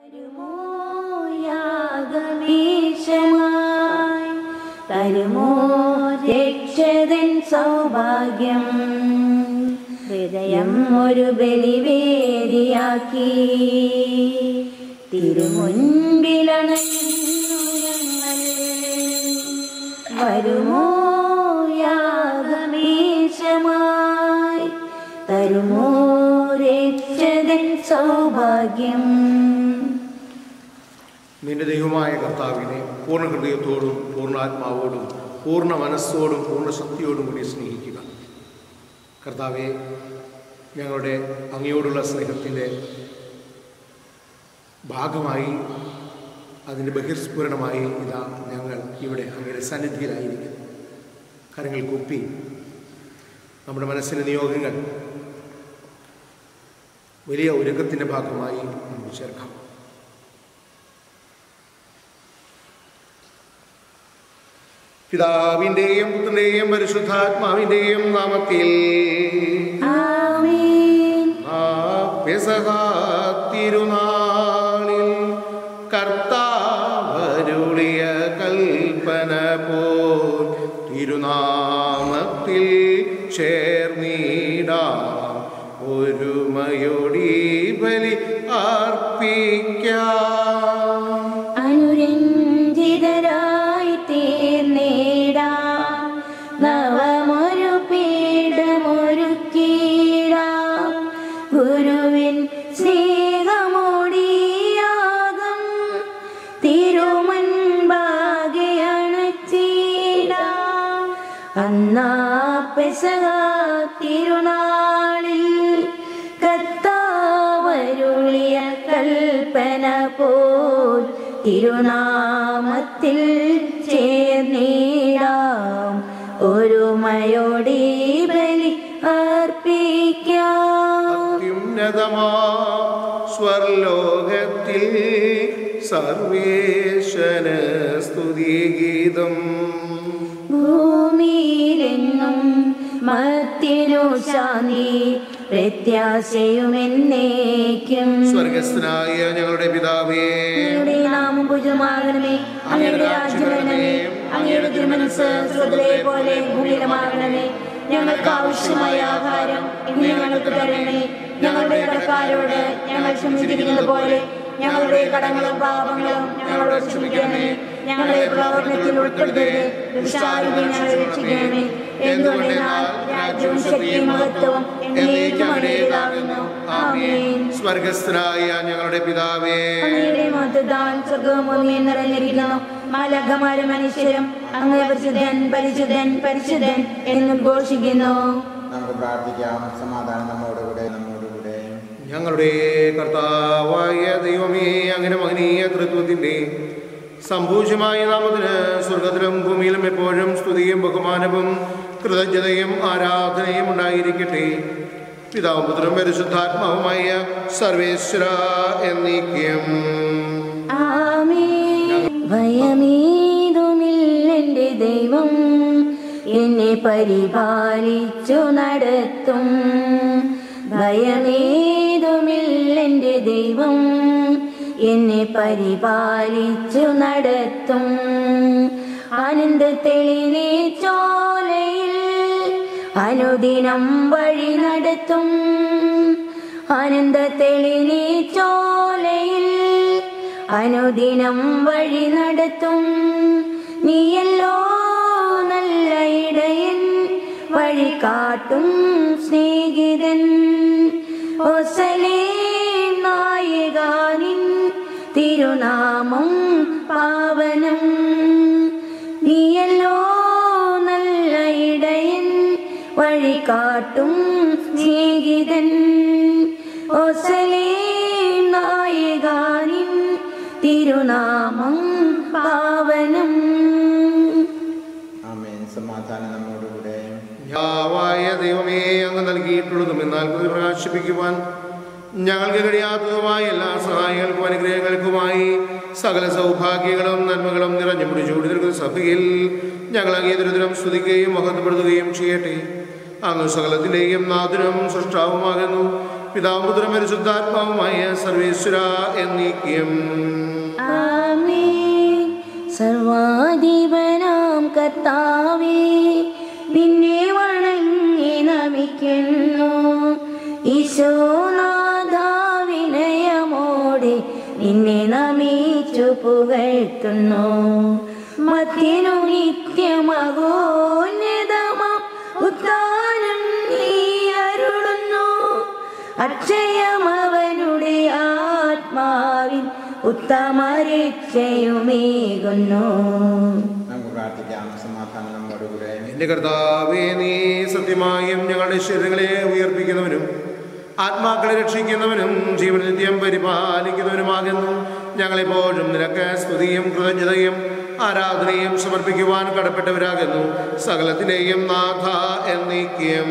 തരുമോ യാഗമീശമായി തരുമോ രക്ഷതൻ സൗഭാഗ്യം ഹൃദയം ഒരു ബലിവേദിയാക്കി തിരുമുൻപിലണയുന്നു ഞങ്ങൾ വരുമോ യാഗമീശമായി തരുമോ രക്ഷതൻ സൗഭാഗ്യം നിന്റെ ദൈവമായ കർത്താവിനെ പൂർണ്ണ ഹൃദയത്തോടും പൂർണ്ണാത്മാവോടും പൂർണ്ണ മനസ്സോടും പൂർണ്ണ ശക്തിയോടും കൂടി സ്നേഹിക്കുക കർത്താവെ ഞങ്ങളുടെ അങ്ങയോടുള്ള സ്നേഹത്തിൻ്റെ ഭാഗമായി അതിൻ്റെ ബഹിർസ്ഫുരണമായി ഇതാ ഞങ്ങൾ ഇവിടെ അങ്ങയുടെ സന്നിധിയിലായിരിക്കുന്നു കരങ്ങൾ കുപ്പി നമ്മുടെ മനസ്സിലെ നിയോഗങ്ങൾ വലിയ ഒരുക്കത്തിൻ്റെ ഭാഗമായി നമുക്ക് ചേർക്കാം പിതാവിൻ്റെയും പുത്രൻ്റെയും പരിശുദ്ധാത്മാവിൻ്റെയും നാമത്തിൽ ആമേൻ ആ പെസഹ തിരുനാളിൽ കർത്താവരുളിയ കൽപ്പന പോൽ തിരുനാമത്തിൽ ചേർന്നിടാം ഒരുമയൊടി ബലി അർപ്പിക്കാം അനുരഞ്ജിതരായി തീർന്നിടാം നവമൊരു പീഠമൊരുക്കിടാം ഗുരുവിൻ സ്നേഹമോടിയാകും തിരുമൻപാകെ അണച്ചിടാം അന്നാ പെസക തിരുനാളിൽ കത്താവരുളിയ കൽപ്പന പോൽ തിരുനാമത്തിൽ ചേർന്നിടാം ഒരുമയോടി ബലി അർപ്പിക്കാം അത്യുന്നതമാ സ്വർലോകത്തിൽ സർവേശന സ്തുതിഗീതം ഭൂമിയിലെങ്ങും മത്തിനു ശാന്തി പ്രത്യാശയുമെന്നേക്കും സ്വർഗസ്ഥനായ ഞങ്ങളുടെ പിതാവേ അങ്ങയുടെ നാമം പൂജിതമാകണമേ അങ്ങയുടെ രാജ്യം വരണമേ അങ്ങയുടെ തിരുമനസ് സ്വർഗ്ഗത്തിലെ പോലെ ഭൂമിയിലുമാകണമേ ഞങ്ങൾക്ക് ആവശ്യമായ ആഹാരം ഇന്ന് ഞങ്ങൾക്ക് തരണമേ ഞങ്ങളുടെ കടക്കാരോട് ഞങ്ങൾ ക്ഷമിച്ചിരിക്കുന്നത് പോലെ ഞങ്ങളുടെ കടങ്ങളും പാപങ്ങളും ഞങ്ങളോട് ക്ഷമിക്കണമേ ഞങ്ങളെ പ്രവർത്തനത്തിൽ ഉൾപ്പെടുത്തരുത് ദുഷ്ടാരൂപി ഞങ്ങളെ രക്ഷിക്കണമേ എന്തുകൊണ്ടെന്നാൽ രാജ്യവും ശക്തിയും മഹത്വവും എന്നേക്കും അങ്ങയുടേതാകുന്നു ആമേൻ സ്വർഗസ്ഥനായ ഞങ്ങളുടെ പിതാവേ അങ്ങയുടെ മഹത്വത്താൽ സ്വർഗവും ഭൂമിയും നിറഞ്ഞിരിക്കുന്നു മാലകമാരും മനുഷ്യരും അങ്ങ് പരിശുദ്ധൻ പരിശുദ്ധൻ പരിശുദ്ധൻ എന്ന് ഘോഷിക്കുന്നു നമുക്ക് പ്രാർത്ഥിക്കാം സമാധാനം നമ്മോടുകൂടെ നമ്മോടുകൂടെ ഞങ്ങളുടെ കർത്താവായ ദൈവമേ അങ്ങനെ മഹനീയ തൃത്വത്തിൻ്റെ സംഭൂഷമായ നാമത്തിന് സ്വർഗത്തിലും ഭൂമിയിലും എപ്പോഴും സ്തുതിയും ബഹുമാനവും കൃതജ്ഞതയും ആരാധനയും ഉണ്ടായിരിക്കട്ടെ പിതാവും പുത്രനും പരിശുദ്ധാത്മാവുമായ സർവേശ്വര എന്നീക്യം ആമേൻ ഭയമേതുമില്ലെന്റെ ദൈവം എന്നെ പരിപാലിച്ചു നടത്തും ഭയമേതുമില്ലെന്റെ ദൈവം എന്നെ പരിപാലിച്ചു നടത്തും ആനന്ദ തെളിനീ ചോലയിൽ അനുദിനം വഴി നടത്തും ആനന്ദ തെളിനീ ചോലയിൽ അനുദിനം വഴി നടത്തും നീയല്ലോ നല്ല ഇടയൻ വഴി കാട്ടും സ്നേഹിതൻ ഒസലേ നായകാനിൻ തിരുനാമം പാവനം നീയല്ലോ നല്ല ഇടയൻ വഴി കാട്ടും സ്നേഹിതൻ ഒസലേ നായകാനിൻ തിരുനാമം പാവനം ആമേൻ സമാധാനം നമ്മോടുകൂടെ യാവായ ദൈവമേ അങ്ങ് നൽകിയിട്ടുള്ളതും എന്നാൽ അത് പ്രകാശിപ്പിക്കുവാൻ ഞങ്ങൾക്ക് കഴിയാത്തതുമായ എല്ലാ സഹായങ്ങൾക്കും അനുഗ്രഹങ്ങൾക്കുമായി സകല സൗഭാഗ്യങ്ങളും നന്മകളും നിറഞ്ഞു പിടിച്ചുകൂടി നിൽക്കുന്ന സഭയിൽ ഞങ്ങൾ അങ്ങേതരത്തിലും സ്തുതിക്കുകയും മഹത്വപ്പെടുത്തുകയും ചെയ്യട്ടെ അങ്ങ് സകലത്തിൻ്റെയും നാഥനും സൃഷ്ടാവുമാകുന്നു പിതാവും പുത്രനും പരിശുദ്ധാത്മാവുമായ സർവേശ്വര എന്നീക്യം ആമേൻ സർവാധിപനാം കർത്താവേ നിന്നെ വണങ്ങി നമിക്കുന്നു ഈശോനാഥ വിനയമോടെ നിന്നെ നമിച്ചു പുകഴ്ത്തുന്നു മത്തിനു നിത്യമകോന്നതമാം ഉത്താനം നീ അരുളുന്നു അക്ഷയമവനുടെ ആത്മാവിൻ ഉത്തമരക്ഷയുമേകുന്നു നമുക്ക് പ്രാർത്ഥിക്കാം സമാധാനം നമ്മോടുകൂടെ എന്റെ കർത്താവേ നീ സത്യമായും ഞങ്ങളുടെ ശരീരങ്ങളെ ഉയർപ്പിക്കുന്നവനും ആത്മാക്കളെ രക്ഷിക്കുന്നവനും ജീവൻ നിത്യം പരിപാലിക്കുന്നവനുമാകുന്നു ഞങ്ങളെപ്പോഴും നിനക്ക് സ്തുതിയും കൃതജ്ഞതയും ആരാധനയും സമർപ്പിക്കുവാൻ കടപ്പെട്ടവരാകുന്നു സകലത്തിനെയും നാഥ എന്നീക്യം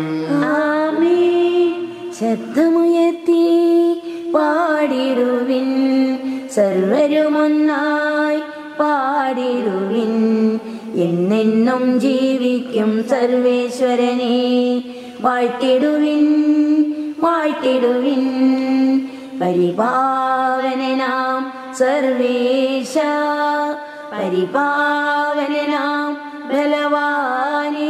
ആമേൻ ശബ്ദമുയർത്തി പാടിടുവിൻ സർവരുമൊന്നായി പാടിടുവിൻ എന്നെന്നും ജീവിക്കും സർവേശ്വരനെ വാഴ്ത്തിടുവിൻ വാഴ്ത്തിടുവിൻ പരിപാവനാം സർവേശ പരിപാവനാം ബലവാനേ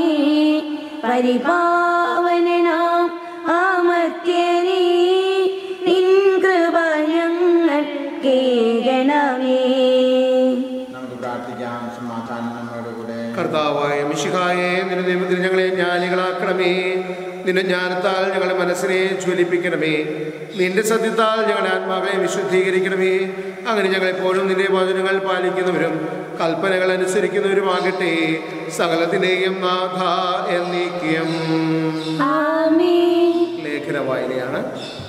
പരിപാവനാം അമർത്യനേ നിൻ കൃപ ഞങ്ങൾ കേൾക്കണമേ നമുക്ക് പ്രാർത്ഥിക്കാം സമാധാനം നമ്മോടുകൂടെ കർത്താവായ മിശിഹായെ നിന്റെ ദൈവത്തിൽ ഞങ്ങളെ ജ്ഞാനികളാക്കണമേ നിന്റെ ജ്ഞാനത്താൽ ഞങ്ങളുടെ മനസ്സിനെ ജ്വലിപ്പിക്കണമേ നിന്റെ സത്യത്താൽ ഞങ്ങളുടെ ആത്മാക്കളെ വിശുദ്ധീകരിക്കണമേ അങ്ങനെ ഞങ്ങളെപ്പോഴും നിന്റെ വചനങ്ങൾ പാലിക്കുന്നവരും കൽപ്പനകൾ അനുസരിക്കുന്നവരുമാകട്ടെ സകലത്തിൻ്റെയും നാഥ എന്നീക്യം ആമേൻ ലേഖന വായനയാണ്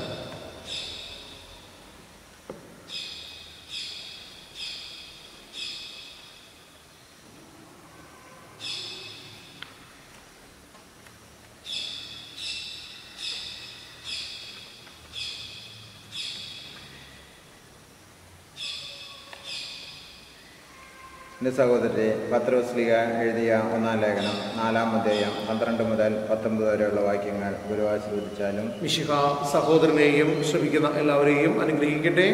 എൻ്റെ സഹോദരരെ പത്രോസ്ലിക എഴുതിയ ഒന്നാം ലേഖനം നാലാം അധ്യായം പന്ത്രണ്ട് മുതൽ പത്തൊമ്പത് വരെയുള്ള വാക്യങ്ങൾ ഗുരുവാശീർവദിച്ചാലും മിശിഹ സഹോദരനെയും ശ്രമിക്കുന്ന എല്ലാവരെയും അനുഗ്രഹിക്കട്ടെ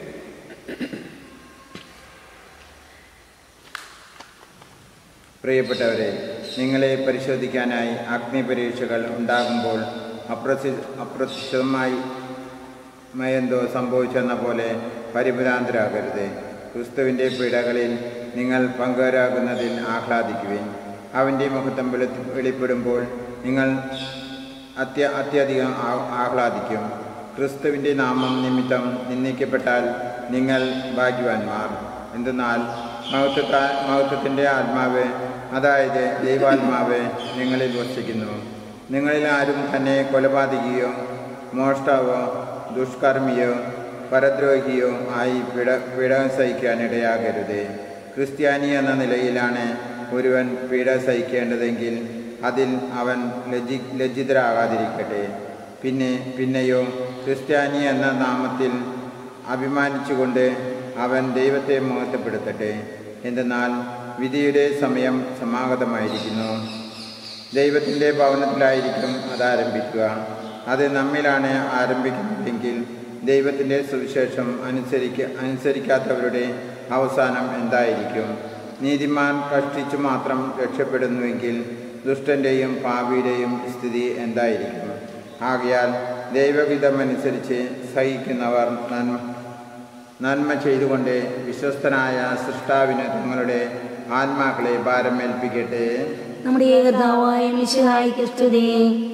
പ്രിയപ്പെട്ടവരെ നിങ്ങളെ പരിശോധിക്കാനായി അഗ്നി പരീക്ഷകൾ ഉണ്ടാകുമ്പോൾ അപ്രസി അപ്രസിദ്ധമായി മയെന്തോ സംഭവിച്ചെന്ന പോലെ പരിഭ്രാന്തരാകരുത് ക്രിസ്തുവിൻ്റെ പീഡകളിൽ നിങ്ങൾ പങ്കുവരാകുന്നതിൽ ആഹ്ലാദിക്കുവിൻ അവൻ്റെ മഹത്വം വെളി വെളിപ്പെടുമ്പോൾ നിങ്ങൾ അത്യ അത്യധികം ആ- ആഹ്ലാദിക്കും ക്രിസ്തുവിൻ്റെ നാമം നിമിത്തം നിന്ദിക്കപ്പെട്ടാൽ നിങ്ങൾ ഭാഗ്യവാന്മാർ എന്തെന്നാൽ മഹത്വത്താ മഹത്വത്തിൻ്റെ ആത്മാവ് അതായത് ദൈവാത്മാവ് നിങ്ങളിൽ വസിക്കുന്നു നിങ്ങളിൽ ആരും തന്നെ കൊലപാതകിയോ മോഷ്ടാവോ ദുഷ്കർമ്മിയോ പരദ്രോഹിയോ ആയി പിട പീഡനം സഹിക്കാൻ ഇടയാകരുത് ക്രിസ്ത്യാനി എന്ന നിലയിലാണ് ഒരുവൻ പീഡ സഹിക്കേണ്ടതെങ്കിൽ അതിൽ അവൻ ലജ്ജി ലജ്ജിതരാകാതിരിക്കട്ടെ പിന്നെ പിന്നെയോ ക്രിസ്ത്യാനി എന്ന നാമത്തിൽ അഭിമാനിച്ചുകൊണ്ട് അവൻ ദൈവത്തെ മഹത്വപ്പെടുത്തട്ടെ എന്തെന്നാൽ വിധിയുടെ സമയം സമാഗതമായിരിക്കുന്നു ദൈവത്തിൻ്റെ ഭവനത്തിലായിരിക്കും അത് ആരംഭിക്കുക അത് നമ്മിലാണ് ആരംഭിക്കുന്നതെങ്കിൽ ദൈവത്തിൻ്റെ സുവിശേഷം അനുസരിക്ക അനുസരിക്കാത്തവരുടെ അവസാനം എന്തായിരിക്കും നീതിമാൻ കഷ്ടിച്ചു മാത്രം രക്ഷപ്പെടുന്നുവെങ്കിൽ ദുഷ്ടൻ്റെയും പാപിയുടെയും സ്ഥിതി എന്തായിരിക്കും ആകയാൽ ദൈവഹിതമനുസരിച്ച് സഹിക്കുന്നവർ നന്മ നന്മ ചെയ്തുകൊണ്ട് വിശ്വസ്തനായ സൃഷ്ടാവിന് തങ്ങളുടെ ആത്മാക്കളെ ഭാരമേൽപ്പിക്കട്ടെ നമ്മുടെ ഏകതാവായ മിശിഹായിക്ക് സ്തുതി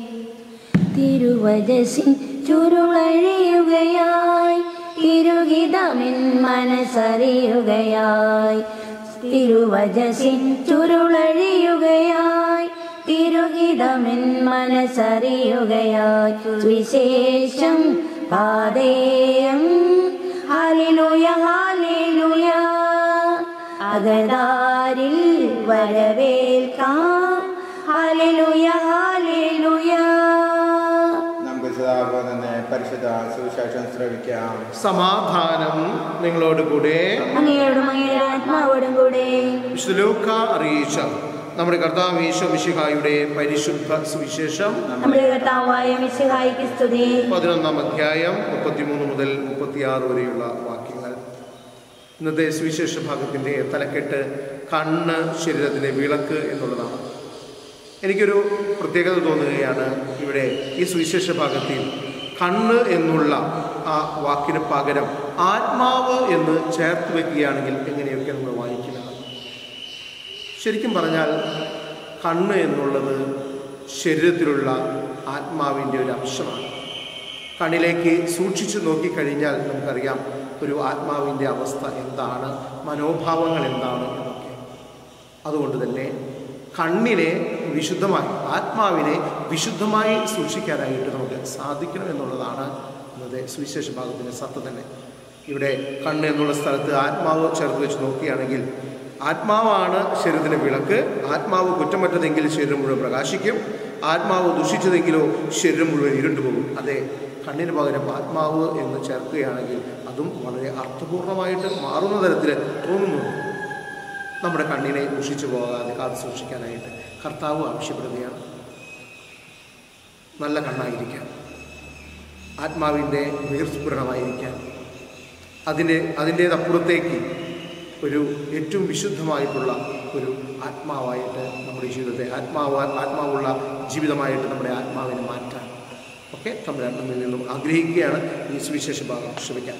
തിരുവജസിൻ ചുരുളഴിയുകയായി തിരുഹിതമിൻ മനസ്സറിയുകയായി തിരുവജസിൻ ചുരുളഴിയുകയായി തിരുഹിതമിൻ മനസ്സറിയുകയായി വിശേഷം പാതേയം ഹാലിലുയ ഹാലിലുയ അകതാരിൽ വരവേൽക്കാം ഹാലിലുയ ഹാലിലുയ നമുക്ക് സദാപോലെ തന്നെ പരിശുദ്ധ സുവിശേഷം ശ്രവിക്കാം സമാധാനം നിങ്ങളോട് കൂടെ അങ്ങയോടും അങ്ങയുടെ ആത്മാവോടും കൂടെ വിശുദ്ധ ലൂക്ക അറിയിച്ച നമ്മുടെ കർത്താവ് ഈശോ മിശിഹായുടെ പരിശുദ്ധ സുവിശേഷം നമ്മുടെ കർത്താവായ മിശിഹായിക്ക് സ്തുതി പതിനൊന്നാം അധ്യായം മുപ്പത്തിമൂന്ന് മുതൽ മുപ്പത്തിയാറ് വരെയുള്ള വാക്യങ്ങൾ ഇന്നത്തെ സുവിശേഷ ഭാഗത്തിൻ്റെ തലക്കെട്ട് കണ്ണ് ശരീരത്തിലെ വിളക്ക് എന്നുള്ളതാണ് എനിക്കൊരു പ്രത്യേകത തോന്നുകയാണ് ഇവിടെ ഈ സുവിശേഷ ഭാഗത്തിൽ കണ്ണ് എന്നുള്ള ആ വാക്കിന് പകരം ആത്മാവ് എന്ന് ചേർത്ത് വെക്കുകയാണെങ്കിൽ എങ്ങനെയൊക്കെ നമ്മൾ വായിക്കുന്നത് ശരിക്കും പറഞ്ഞാൽ കണ്ണ് എന്നുള്ളത് ശരീരത്തിലുള്ള ആത്മാവിൻ്റെ ഒരു അംശമാണ് കണ്ണിലേക്ക് സൂക്ഷിച്ചു നോക്കിക്കഴിഞ്ഞാൽ നമുക്കറിയാം ഒരു ആത്മാവിൻ്റെ അവസ്ഥ എന്താണ് മനോഭാവങ്ങൾ എന്താണ് എന്നൊക്കെ അതുകൊണ്ട് തന്നെ കണ്ണിനെ വിശുദ്ധമായി ആത്മാവിനെ വിശുദ്ധമായി സൂക്ഷിക്കാനായിട്ട് നമുക്ക് സാധിക്കണം എന്നുള്ളതാണ് ഇന്നത്തെ സുവിശേഷ ഭാഗത്തിൻ്റെ സത്ത് തന്നെ ഇവിടെ കണ്ണ് എന്നുള്ള സ്ഥലത്ത് ആത്മാവ് ചേർത്ത് വെച്ച് നോക്കുകയാണെങ്കിൽ ആത്മാവാണ് ശരീരത്തിൻ്റെ വിളക്ക് ആത്മാവ് കുറ്റമറ്റതെങ്കിൽ ശരീരം മുഴുവൻ പ്രകാശിക്കും ആത്മാവ് ദുഷിച്ചതെങ്കിലോ ശരീരം മുഴുവൻ ഇരുണ്ടുപോകും അതെ കണ്ണിന് പകരം ആത്മാവ് എന്ന് ചേർക്കുകയാണെങ്കിൽ അതും വളരെ അർത്ഥപൂർണമായിട്ട് മാറുന്ന തരത്തിൽ തോന്നുന്നുണ്ട് നമ്മുടെ കണ്ണിനെ ദുഷിച്ചു പോകാതെ കാത്തു സൂക്ഷിക്കാനായിട്ട് കർത്താവ് ആവശ്യപ്പെടുകയാണ് നല്ല കണ്ണായിരിക്കാൻ ആത്മാവിൻ്റെ വീർസ്ഫുരണമായിരിക്കാൻ അതിൻ്റെ അതിൻ്റേതപ്പുറത്തേക്ക് ഒരു ഏറ്റവും വിശുദ്ധമായിട്ടുള്ള ഒരു ആത്മാവായിട്ട് നമ്മുടെ ജീവിതത്തെ ആത്മാവ് ആത്മാവുള്ള ജീവിതമായിട്ട് നമ്മുടെ ആത്മാവിനെ മാറ്റാൻ ഒക്കെ തമ്പുരാൻ നമ്മിൽ നിന്നും ആഗ്രഹിക്കുകയാണ് ഈ സുവിശേഷ ഭാഗം ശ്രമിക്കാൻ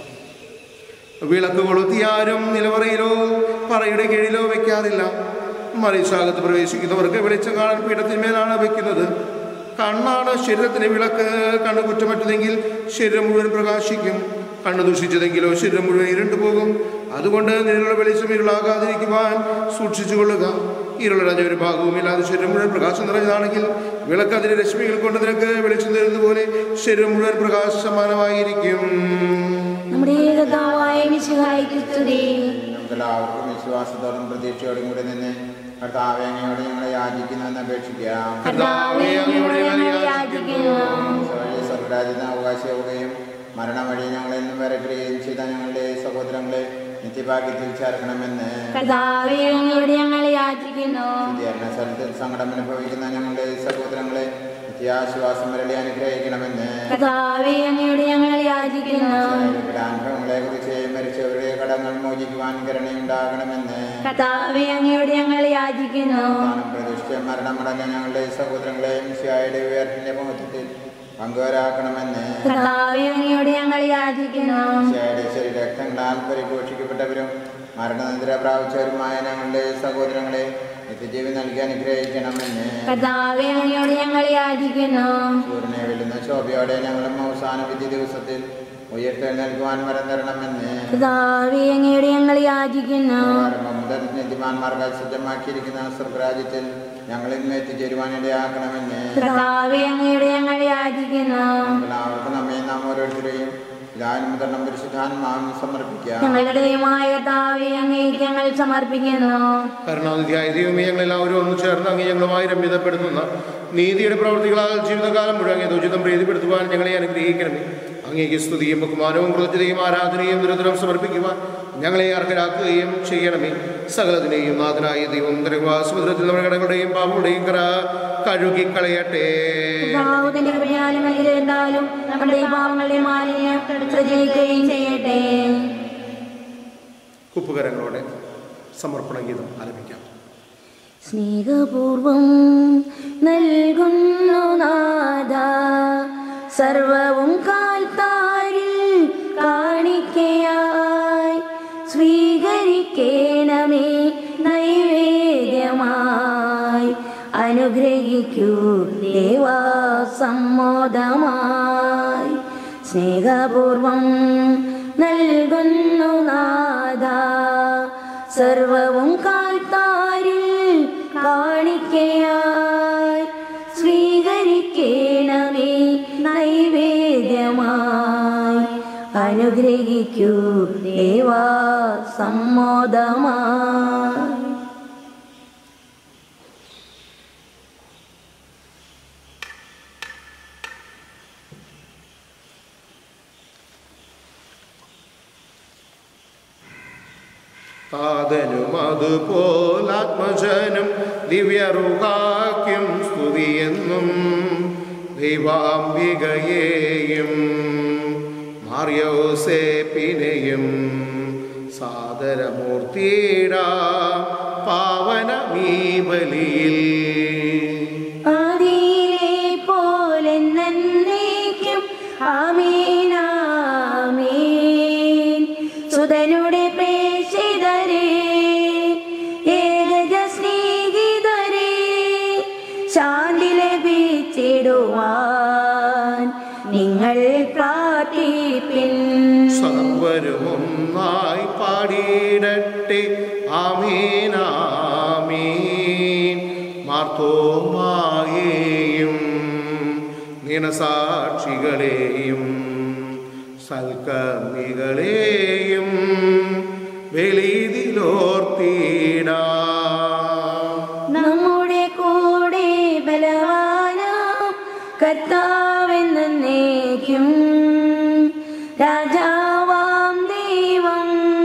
വിളക്ക് കൊളുത്തിയാരും നിലവറയിലോ പറയുടെ കീഴിലോ വെക്കാറില്ല മറിച്ചാകത്ത് പ്രവേശിക്കുന്നവർക്ക് വെളിച്ചം കാണാൻ പീഠത്തിന്മേലാണ് വെക്കുന്നത് കണ്ണാണ് ശരീരത്തിന് വിളക്ക് കണ്ണ് കുറ്റമറ്റതെങ്കിൽ ശരീരം മുഴുവൻ പ്രകാശിക്കും കണ്ണ് ദുഷിച്ചതെങ്കിലോ ശരീരം മുഴുവൻ ഇരുണ്ടു പോകും അതുകൊണ്ട് നിന്നുള്ള വെളിച്ചം ഇരുളാകാതിരിക്കുവാൻ സൂക്ഷിച്ചുകൊള്ളുക ഇരുളടഞ്ഞ ഒരു ഭാഗവുമില്ലാതെ ശരീരം മുഴുവൻ പ്രകാശം നിറഞ്ഞതാണെങ്കിൽ വിളക്ക് അതിന്റെ രശ്മികൾ കൊണ്ട് നിനക്ക് വെളിച്ചം തരുന്നത് പോലെ ശരീരം മുഴുവൻ പ്രകാശമാനമായിരിക്കും നമ്മുടെ കർത്താവായ മിശിഹായിക്ക് സ്തുതി നമുക്കെല്ലാവർക്കും വിശ്വാസത്തോടും പ്രതീക്ഷയോടും കൂടി നിന്ന് കർത്താവെ അങ്ങയോട് ഞങ്ങളെ യാചിക്കുന്നുവെന്ന് അപേക്ഷിക്കാം കർത്താവേ അങ്ങയോട് ഞങ്ങൾ യാചിക്കുന്നു വഴി സ്വർഗരാജ്യത്തിന് അവകാശമാവുകയും മരണം വഴി ഞങ്ങളെ നിന്നും വരക്കുകയും ചെയ്ത ഞങ്ങളുടെ സഹോദരങ്ങളെ നിത്യഭാഗ്യത്തിൽ ചേർക്കണമെന്ന് കർത്താവേ അങ്ങയോട് ഞങ്ങൾ യാചിക്കുന്നു ശുദ്ധീകരണ സ്ഥലത്തിൽ സങ്കടം അനുഭവിക്കുന്ന ഞങ്ങളുടെ സഹോദരങ്ങളെ നിത്യാശ്വാസം വരളി അനുഗ്രഹിക്കണമെന്ന് കർത്താവേ അങ്ങയോട് ഞങ്ങൾ യാചിക്കുന്നു അനുഭവങ്ങളെ കുറിച്ച് മരിച്ചവരുടെ കടങ്ങൾ മോചിക്കുവാൻ കരുണയുണ്ടാകണമെന്ന് കർത്താവേ അങ്ങയോട് ഞങ്ങൾ യാചിക്കുന്നു താനും പ്രതിഷ്ഠ മരണമടഞ്ഞ ഞങ്ങളുടെ സഹോദരങ്ങളെയും സിയായുടെ ഉയർത്തിന്റെ മഹത്വത്തിൽ പങ്കുവരാക്കണമെന്ന് കർത്താവേ അങ്ങയോട് ഞങ്ങൾ യാചിക്കുന്നു സിയായുടെ ശരീരക്തങ്ങളാൽ പരിപോഷിക്കപ്പെട്ടവരും മരണനിദ്ര പ്രാപിച്ചവരുമായ ഞങ്ങളുടെ സഹോദരങ്ങളെ നിത്യജീവി നൽകി അനുഗ്രഹിക്കണമെന്ന് കർത്താവേ അങ്ങയോട് ഞങ്ങൾ യാചിക്കുന്നു സൂര്യനെ വെല്ലുന്ന ശോഭയോടെ ഞങ്ങളും അവസാന വിധി ദിവസത്തിൽ ഉയർത്തെഴുന്നേൽക്കുവാൻ വരം തരണമെന്ന് കർത്താവേ അങ്ങയോട് ഞങ്ങൾ യാചിക്കുന്നു ആരംഭം മുതൽ നീതിമാന്മാർക്കായി സജ്ജമാക്കിയിരിക്കുന്ന സ്വർഗരാജ്യത്തിൽ ഞങ്ങളിൽ നിന്ന് എത്തിച്ചേരുവാൻ ഇടയാക്കണമെന്ന് കർത്താവേ അങ്ങയോട് ഞങ്ങൾ യാചിക്കുന്നു എല്ലാവർക്കും നമ്മെ നാം ഓരോരുത്തരെയും പിതാവിനും മുതലും പരിശുദ്ധാത്മാവിനും സമർപ്പിക്കാം ഞങ്ങളുടെ ദൈവമായ കർത്താവേ അങ്ങേക്ക് ഞങ്ങൾ സമർപ്പിക്കുന്നു കരുണാനിധിയായ ദൈവമേ ഞങ്ങളെല്ലാവരും ഒന്ന് ചേർന്ന് അങ്ങ് ഞങ്ങളുമായി രമ്യതപ്പെടുത്തുന്ന നീതിയുടെ പ്രവർത്തികളാൽ ജീവിതകാലം മുഴുവൻ അങ്ങേ ഉചിതം പ്രീതിപ്പെടുത്തുവാൻ ഞങ്ങളെ അനുഗ്രഹിക്കണമേ അങ്ങേക്ക് സ്തുതിയും ബഹുമാനവും കൃതജ്ഞതയും ആരാധനയും നിരന്തരം സമർപ്പിക്കുവാൻ ഞങ്ങളെ അർഹരാക്കുകയും ചെയ്യണമേ സകലത്തിനെയും നാഥനായ ദൈവം ദരവാസമുദ്രത്തിൽ നമ്മുടെ കടകളുടെയും പാപങ്ങളുടെയും കറ കഴുകിക്കളയട്ടെ കർത്താവിന്റെ കൃപയാലും അനുഗ്രഹിച്ചാലും നമ്മുടെ ഈ പാവങ്ങളുടെ മാലിന്യം പ്രചരിക്കുകയും ചെയ്യട്ടെ കുപ്പുകരങ്ങളോടെ സമർപ്പണ ഗീതം ആലപിക്കാം സ്നേഹപൂർവം നൽകുന്നു നാഥ സർവവും കാൽത്താരിൽ കാണിക്കയായി സ്വീകരിക്കണമേ നൈവേദ്യമായി അനുഗ്രഹിക്കൂ ദേവാ സമ്മോദമായി സ്നേഹപൂർവം നൽകുന്നു നാഥ സർവവും കാൽത്താരിൽ കാണിക്കയായി സ്വീകരിക്കണമേ നൈവേദ്യമായി അനുഗ്രഹിക്കൂ ദേവാ സമ്മോദമായി താതനും അതുപോലാത്മജനും ദിവ്യറുകാക്കും സ്തുതിയെന്നും ദൈവാംബികയെയും മാറിയോസേപ്പിനെയും സാദരമൂർത്തിയിടാ പാവനമീ ബലിയിൽ ആദിയിലെ പോലെ നന്നേക്കും ആമീനാമീൻ സുതനുടെ പ്രേക്ഷിതരെ ഏകജ സ്നേഹിതരെ ശാന്തി ലഭിച്ചിടുവാൻ നിങ്ങൾ പ്രാർത്ഥിപ്പിൻ സർവരും ഒന്നായി പാടിയിടട്ടെ ആമീനാമീൻ മാർത്തോമായേയും നീണസാക്ഷികളെയും സൽക്കർമ്മികളെയും വെളിതിലോർത്തിടാ നമ്മുടെ കൂടെ ബലവാനാം കർത്താവെന്നേക്കും രാജാവാം ദൈവം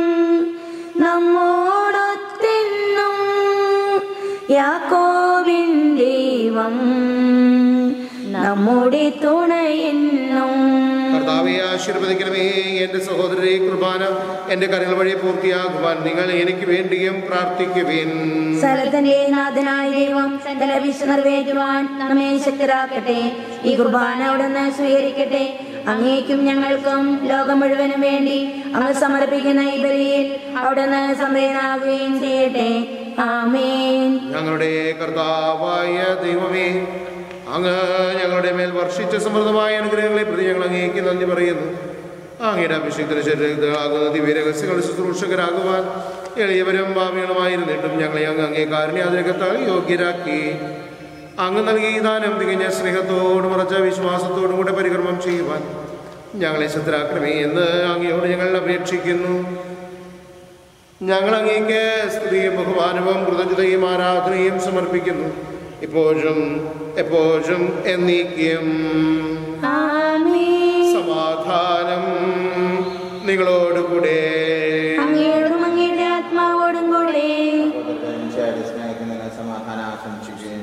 നമ്മോടൊത്തെന്നും യാക്കോബിൻ ദൈവം നമ്മുടെ തുണയെന്നും കർത്താവെ ആശീർവദിക്കണമേ എൻ്റെ സഹോദരരെ കുർബാന എൻ്റെ കരങ്ങൾ വഴി പൂർത്തിയാകുവാൻ നിങ്ങൾ എനിക്ക് വേണ്ടിയും പ്രാർത്ഥിക്കുവിൻ സ്ഥലത്തിന്റെ നാഥനായ ദൈവം സകല വിശ നിറവേറ്റുവാൻ നമ്മെ ശക്തരാക്കട്ടെ ഈ കുർബാന അവിടുന്ന് സ്വീകരിക്കട്ടെ അങ്ങേക്കും ഞങ്ങൾക്കും ലോകം മുഴുവനും വേണ്ടി അങ്ങ് സമർപ്പിക്കുന്ന ഈ ബലിയിൽ അവിടുന്ന് സംവേദനാകുകയും ചെയ്യട്ടെ ആമേൻ ഞങ്ങളുടെ കർത്താവായ ദൈവമേ അങ്ങ് ഞങ്ങളുടെ മേൽ വർഷിച്ച സമൃദ്ധമായ അനുഗ്രഹങ്ങളെ പ്രതി ഞങ്ങൾ അങ്ങേക്ക് നന്ദി പറയുന്നു അങ്ങയുടെ അഭിഷിക്തന ശരീരമാകുന്ന ദിവ്യരഹസ്യങ്ങൾ ശുശ്രൂഷകരാകുവാൻ എളിയവരും ഭാവികളുമായിരുന്നിട്ടും ഞങ്ങളെ അങ്ങ് അങ്ങേ കാരുണ്യാതിരകത്താൽ യോഗ്യരാക്കി അങ്ങ് നൽകി ഈ ദാനം തികഞ്ഞ സ്നേഹത്തോടും ഉറച്ച വിശ്വാസത്തോടും കൂടെ പരിക്രമം ചെയ്യുവാൻ ഞങ്ങളെ ശത്രാക്കണമേ എന്ന് അങ്ങയോട് ഞങ്ങൾ അപേക്ഷിക്കുന്നു ഞങ്ങൾ അങ്ങേക്ക് സ്തുതിയും ബഹുമാനവും കൃതജ്ഞതയും ആരാധനയും സമർപ്പിക്കുന്നു ഇപ്പോഴും എപ്പോഴും എന്നീക്കും ആമേൻ സമാധാനം നിങ്ങളോടുകൂടെ അങ്ങയോടും അങ്ങയുടെ ആത്മാവോടും കൂടെ സഹോദരൻ സ്നേഹിക്കുന്നതിന് സമാധാനം ആശംസിക്കുകയും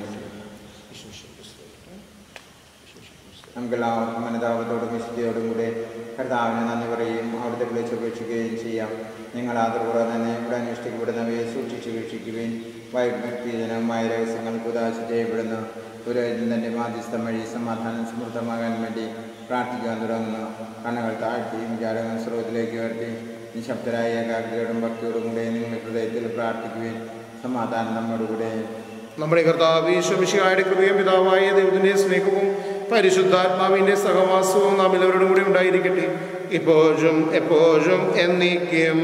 നമുക്കെല്ലാവർക്കും മനതാപത്തോടും വിശുദ്ധിയോടും കൂടെ കർത്താവിനെ നന്ദി പറയുകയും അവിടുത്തെ വിളിച്ചപേക്ഷിക്കുകയും ചെയ്യാം നിങ്ങൾ ആദരപൂർവ്വം തന്നെ ഇവിടെ അനുഷ്ഠിക്കപ്പെടുന്നവയെ സൂക്ഷിച്ചു വീക്ഷിക്കുകയും വൈഭക്തിജനമായ രഹസ്യങ്ങൾ കുതാശ ചെയ്യപ്പെടുന്നു പുരോഹിതൻ തന്റെ മാധ്യസ്ഥം വഴി സമാധാനം സമൃദ്ധമാകാൻ വേണ്ടി പ്രാർത്ഥിക്കാൻ തുടങ്ങുന്നു കണ്ണുകൾ താഴ്ത്തിയും വിചാരങ്ങൾ സ്രോതത്തിലേക്ക് ഉയർത്തി നിശബ്ദരായ ഏകാഗ്രതയോടും ഭക്തിയോടും കൂടെ നിങ്ങൾ ഹൃദയത്തിൽ പ്രാർത്ഥിക്കുകയും സമാധാനം നമ്മോടുകൂടെ നമ്മുടെ കർത്താവ് ഈശ്വമിഷിയായുടെ കൃപയും പിതാവായ ദൈവത്തിന്റെ സ്നേഹവും പരിശുദ്ധാത്മാവിന്റെ സഹവാസവും നാം എല്ലാവരോടും കൂടി ഉണ്ടായിരിക്കട്ടെ ഇപ്പോഴും എപ്പോഴും എന്നീക്കും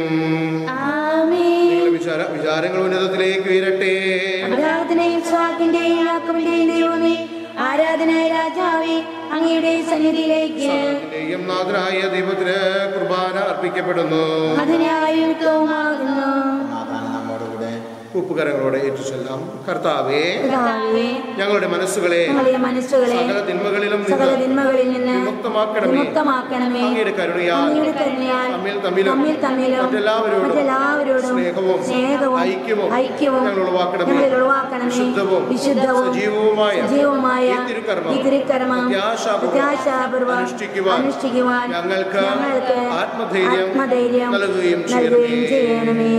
ആമേൻ നിങ്ങളുടെ വിചാര വിചാരങ്ങൾ ഉന്നതത്തിലേക്ക് ഉയരട്ടെ ആരാധനയും സ്വാക്കിന്റെയും ആക്കുവിന്റെയും ദൈവമേ ആരാധനായ രാജാവേ അങ്ങയുടെ സന്നിധിയിലേക്ക് യും നാഥനായ ദൈവത്തിന് കുർബാന അർപ്പിക്കപ്പെടുന്നു അതിനായുക്തവുമാകുന്നു സമാധാനം നമ്മോടുകൂടെ ഉപ്പുകരങ്ങളോടെ ഏറ്റുചൊല്ലാം കർത്താവേ കർത്താവേ, ഞങ്ങളുടെ മനസ്സുകളെ ഞങ്ങളുടെ മനസ്സുകളെ സകല തിന്മകളിലും സകല നിന്ന് തിന്മകളിൽ നിന്ന് വിമുക്തമാക്കണമേ. വിമുക്തമാക്കണമേ അങ്ങയുടെ കരുണയാൽ അങ്ങയുടെ കരുണയാൽ തമ്മിൽ തമ്മിലും തമ്മിൽ തമ്മിലും മറ്റെല്ലാവരോടും മറ്റെല്ലാവരോടും സ്നേഹവും സ്നേഹവും ഐക്യവും ഐക്യവും ഞങ്ങൾ ഉളവാക്കണമേ. ഞങ്ങളിൽ ഉളവാക്കണമേ വിശുദ്ധവും വിശുദ്ധവും സജീവവുമായ സജീവവുമായ ഈ തിരുക്കർമ്മം ഈ തിരുക്കർമ്മം പ്രത്യാശാപൂർവ്വം പ്രത്യാശാപൂർവ്വം അനുഷ്ഠിക്കുവാൻ അനുഷ്ഠിക്കുവാൻ ഞങ്ങൾക്ക് ഞങ്ങൾക്ക് ആത്മധൈര്യം ആത്മധൈര്യം നൽകുകയും നൽകുകയും ചെയ്യണമേ. ചെയ്യണമേ